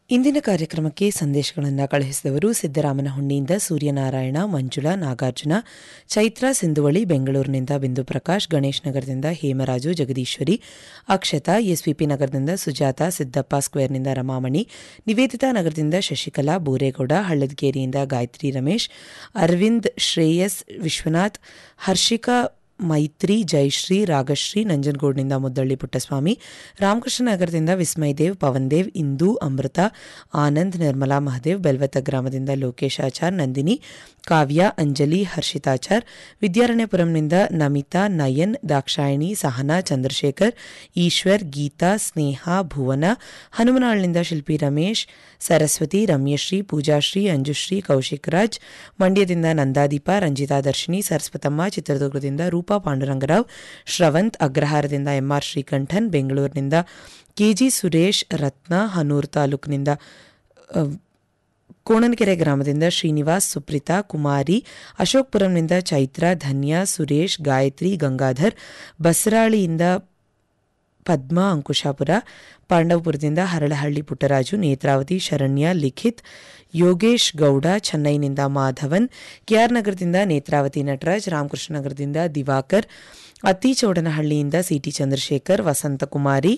ಇಂದಿನ ಕಾರ್ಯಕ್ರಮಕ್ಕೆ ಸಂದೇಶಗಳನ್ನು ಕಳುಹಿಸಿದವರು ಸಿದ್ದರಾಮನಹುಂಡಿಯಿಂದ ಸೂರ್ಯನಾರಾಯಣ ಮಂಜುಳಾ ನಾಗಾರ್ಜುನ ಚೈತ್ರ ಸಿಂಧುವಳಿ ಬೆಂಗಳೂರಿನಿಂದ ಬಿಂದು ಪ್ರಕಾಶ್ ಗಣೇಶ್ ನಗರದಿಂದ ಹೇಮರಾಜು ಜಗದೀಶ್ವರಿ ಅಕ್ಷತಾ ಎಸ್ವಿಪಿ ನಗರದಿಂದ ಸುಜಾತ ಸಿದ್ದಪ್ಪ ಸ್ಕ್ವೇರ್ನಿಂದ ರಮಾಮಣಿ ನಿವೇದಿತಾ ನಗರದಿಂದ ಶಶಿಕಲಾ ಬೋರೇಗೌಡ ಹಳ್ಳದಗೇರಿಯಿಂದ ಗಾಯತ್ರಿ ರಮೇಶ್ ಅರವಿಂದ್ ಶ್ರೇಯಸ್ ವಿಶ್ವನಾಥ್ ಹರ್ಷಿಕಾ ಮೈತ್ರಿ ಜಯಶ್ರೀ ರಾಗಶ್ರೀ ನಂಜನಗೂಡಿನಿಂದ ಮುದ್ದಳ್ಳಿ ಪುಟ್ಟಸ್ವಾಮಿ ರಾಮಕೃಷ್ಣ ನಗರದಿಂದ ವಿಸ್ಮಯ್ ದೇವ್ ಪವನ್ ದೇವ್ ಇಂದು ಅಮೃತ ಆನಂದ್ ನಿರ್ಮಲಾ ಮಹದೇವ್ ಬೆಲ್ವತ್ತ ಗ್ರಾಮದಿಂದ ಲೋಕೇಶ್ ಆಚಾರ್ ನಂದಿನಿ ಕಾವ್ಯ ಅಂಜಲಿ ಹರ್ಷಿತಾಚಾರ್ ವಿದ್ಯಾರಣ್ಯಪುರಂನಿಂದ ನಮಿತಾ ನಯನ್ ದಾಕ್ಷಾಯಿಣಿ ಸಹನಾ ಚಂದ್ರಶೇಖರ್ ಈಶ್ವರ್ ಗೀತಾ ಸ್ನೇಹ ಭುವನ ಹನುಮನಾಳ್ನಿಂದ ಶಿಲ್ಪಿ ರಮೇಶ್ ಸರಸ್ವತಿ ರಮ್ಯಶ್ರೀ ಪೂಜಾಶ್ರೀ ಅಂಜುಶ್ರೀ ಕೌಶಿಕ್ ರಾಜ್ ಮಂಡ್ಯದಿಂದ ನಂದಾದೀಪ ರಂಜಿತಾ ದರ್ಶಿನಿ ಸರಸ್ವತಮ್ಮ ಚಿತ್ರದುರ್ಗದಿಂದ ರೂಪಾ ಪಾಂಡುರಂಗರಾವ್ ಶ್ರವಂತ್ ಅಗ್ರಹಾರದಿಂದ ಎಂಆರ್ ಶ್ರೀಕಂಠನ್ ಬೆಂಗಳೂರಿನಿಂದ ಕೆಜಿ ಸುರೇಶ್ ರತ್ನ ಹನೂರ್ ತಾಲೂಕಿನಿಂದ ಅಹ್, ಕೋಣನಕೆರೆ ಗ್ರಾಮದಿಂದ ಶ್ರೀನಿವಾಸ್ ಸುಪ್ರಿತಾ ಕುಮಾರಿ ಅಶೋಕ್ಪುರಂನಿಂದ ಚೈತ್ರ ಧನ್ಯ ಸುರೇಶ್ ಗಾಯತ್ರಿ ಗಂಗಾಧರ್ ಬಸರಾಳಿಯಿಂದ ಪದ್ಮಾ ಅಂಕುಶಾಪುರ ಪಾಂಡವಪುರದಿಂದ ಹರಳಹಳ್ಳಿ ಪುಟ್ಟರಾಜು ನೇತ್ರಾವತಿ ಶರಣ್ಯ ಲಿಖಿತ್ ಯೋಗೇಶ್ ಗೌಡ ಚೆನ್ನೈನಿಂದ ಮಾಧವನ್ ಕೆಆರ್ ನಗರದಿಂದ ನೇತ್ರಾವತಿ ನಟರಾಜ್ ರಾಮಕೃಷ್ಣ ನಗರದಿಂದ ದಿವಾಕರ್ ಅತ್ತಿಚೌಡನಹಳ್ಳಿಯಿಂದ ಸಿಟಿ ಚಂದ್ರಶೇಖರ್ ವಸಂತಕುಮಾರಿ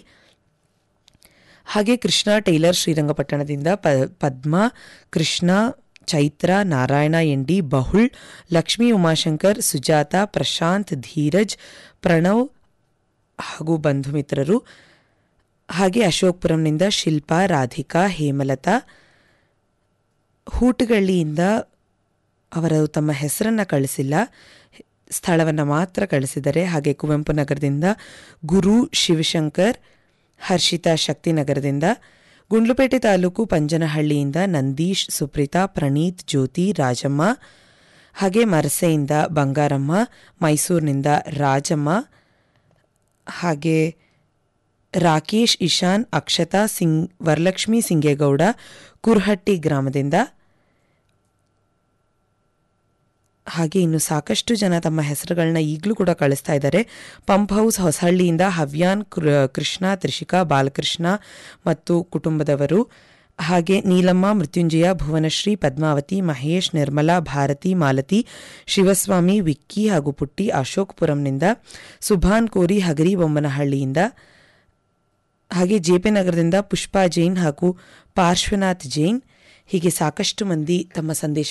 ಹಾಗೆ ಕೃಷ್ಣ ಟೈಲರ್ ಶ್ರೀರಂಗಪಟ್ಟಣದಿಂದ ಪ ಪದ್ಮಾ ಕೃಷ್ಣ ಚೈತ್ರ ನಾರಾಯಣ ಎಂಡಿ ಬಹುಳ್ ಲಕ್ಷ್ಮೀ ಉಮಾಶಂಕರ್ ಸುಜಾತ ಪ್ರಶಾಂತ್ ಧೀರಜ್ ಪ್ರಣವ್ ಹಾಗೂ ಬಂಧು ಮಿತ್ರರು ಹಾಗೆ ಅಶೋಕ್ಪುರಂನಿಂದ ಶಿಲ್ಪಾ ರಾಧಿಕಾ ಹೇಮಲತಾ ಹೂಟಗಳ್ಳಿಯಿಂದ ಅವರು ತಮ್ಮ ಹೆಸರನ್ನು ಕಳಿಸಿಲ್ಲ ಸ್ಥಳವನ್ನು ಮಾತ್ರ ಕಳಿಸಿದ್ದಾರೆ ಹಾಗೆ ಕುವೆಂಪು ನಗರದಿಂದ ಗುರು ಶಿವಶಂಕರ್ ಹರ್ಷಿತಾ ಶಕ್ತಿನಗರದಿಂದ ಗುಂಡ್ಲುಪೇಟೆ ತಾಲೂಕು ಪಂಜನಹಳ್ಳಿಯಿಂದ ನಂದೀಶ್ ಸುಪ್ರಿತಾ ಪ್ರಣೀತ್ ಜ್ಯೋತಿ ರಾಜಮ್ಮ ಹಾಗೆ ಮರಸೆಯಿಂದ ಬಂಗಾರಮ್ಮ ಮೈಸೂರಿನಿಂದ ರಾಜಮ್ಮ ಹಾಗೆ ರಾಕೇಶ್ ಇಶಾನ್ ಅಕ್ಷತಾ ಸಿಂಗ್ ವರಲಕ್ಷ್ಮಿ ಸಿಂಗೇಗೌಡ ಕುರ್ಹಟ್ಟಿ ಗ್ರಾಮದಿಂದ ಹಾಗೆ ಇನ್ನು ಸಾಕಷ್ಟು ಜನ ತಮ್ಮ ಹೆಸರುಗಳನ್ನ ಈಗಲೂ ಕೂಡ ಕಳಿಸ್ತಾ ಇದ್ದಾರೆ ಪಂಪ್ ಹೌಸ್ ಹೊಸಹಳ್ಳಿಯಿಂದ ಹವ್ಯಾನ್ ಕೃ- ಕೃಷ್ಣ ತ್ರಿಷಿಕಾ ಬಾಲಕೃಷ್ಣ ಮತ್ತು ಕುಟುಂಬದವರು ಹಾಗೆ ನೀಲಮ್ಮ ಮೃತ್ಯುಂಜಯ ಭುವನಶ್ರೀ ಪದ್ಮಾವತಿ ಮಹೇಶ್ ನಿರ್ಮಲಾ ಭಾರತಿ ಮಾಲತಿ ಶಿವಸ್ವಾಮಿ ವಿಕ್ಕಿ ಹಾಗೂ ಪುಟ್ಟಿ ಅಶೋಕ್ಪುರಂನಿಂದ ಸುಭಾನ್ ಕೋರಿ ಹಗರಿ ಬೊಮ್ಮನಹಳ್ಳಿಯಿಂದ ಹಾಗೆ ಜೆಪಿ ನಗರದಿಂದ ಪುಷ್ಪಾ ಜೈನ್ ಹಾಗೂ ಪಾರ್ಶ್ವನಾಥ್ ಜೈನ್ ಹೀಗೆ ಸಾಕಷ್ಟು ಮಂದಿ ತಮ್ಮ ಸಂದೇಶ